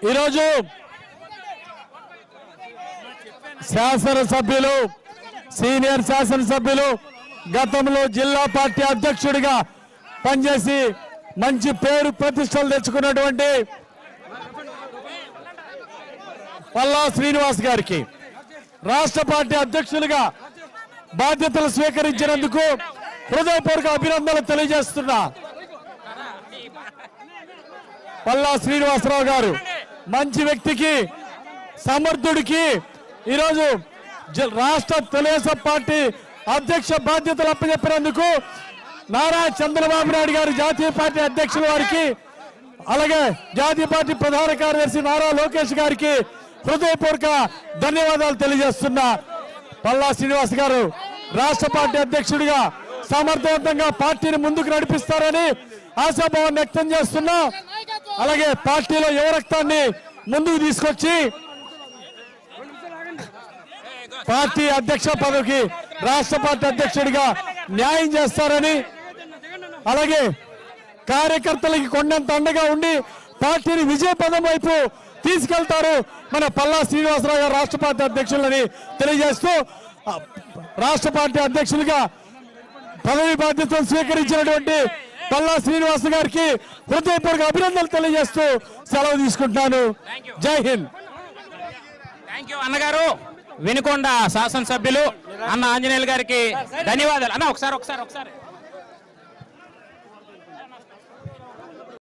ఈరోజు శాసనసభ్యులు సీనియర్ శాసనసభ్యులు గతంలో జిల్లా పార్టీ అధ్యక్షుడిగా పనిచేసి మంచి పేరు ప్రతిష్టలు తెచ్చుకున్నటువంటి పల్లా శ్రీనివాస్ గారికి రాష్ట్ర పార్టీ అధ్యక్షులుగా బాధ్యతలు స్వీకరించినందుకు హృదయపూర్వక అభినందనలు తెలియజేస్తున్నా పల్లా శ్రీనివాసరావు గారు మంచి వ్యక్తికి సమర్థుడికి ఈరోజు జ- రాష్ట్ర తెలుగుదేశం పార్టీ అధ్యక్ష బాధ్యతలు అప్పచెప్పినందుకు నారా చంద్రబాబు నాయుడు గారు జాతీయ పార్టీ అధ్యక్షుల వారికి అలాగే జాతీయ పార్టీ ప్రధాన కార్యదర్శి నారా లోకేష్ గారికి హృదయపూర్వక ధన్యవాదాలు తెలియజేస్తున్నా పల్లా శ్రీనివాస్ గారు రాష్ట్ర పార్టీ అధ్యక్షుడిగా సమర్థవంతంగా పార్టీని ముందుకు నడిపిస్తారని ఆశాభావాన్ని వ్యక్తం చేస్తున్నా అలాగే పార్టీలో యువ రక్తాన్ని ముందుకు తీసుకొచ్చి పార్టీ అధ్యక్ష పదవికి రాష్ట్ర పార్టీ అధ్యక్షుడిగా న్యాయం చేస్తారని అలాగే కార్యకర్తలకి కొండంత అండగా ఉండి పార్టీని విజయ పదం వైపు తీసుకెళ్తారు మన పల్లా శ్రీనివాసరావు గారు రాష్ట్ర పార్టీ అధ్యక్షులని తెలియజేస్తూ ఆ, రాష్ట్ర పార్టీ అధ్యక్షులుగా పదవి బాధ్యతలు స్వీకరించినటువంటి పల్లా శ్రీనివాస్ గారికి హృదయపూర్వక అభినందనలు తెలియజేస్తూ సెలవు తీసుకుంటున్నాను జై హింద్ థ్యాంక్ యూ అన్నగారు వినుకొండ శాసనసభ్యులు అన్న ఆంజనేయులు గారికి ధన్యవాదాలు అన్న ఒకసారి ఒకసారి ఒకసారి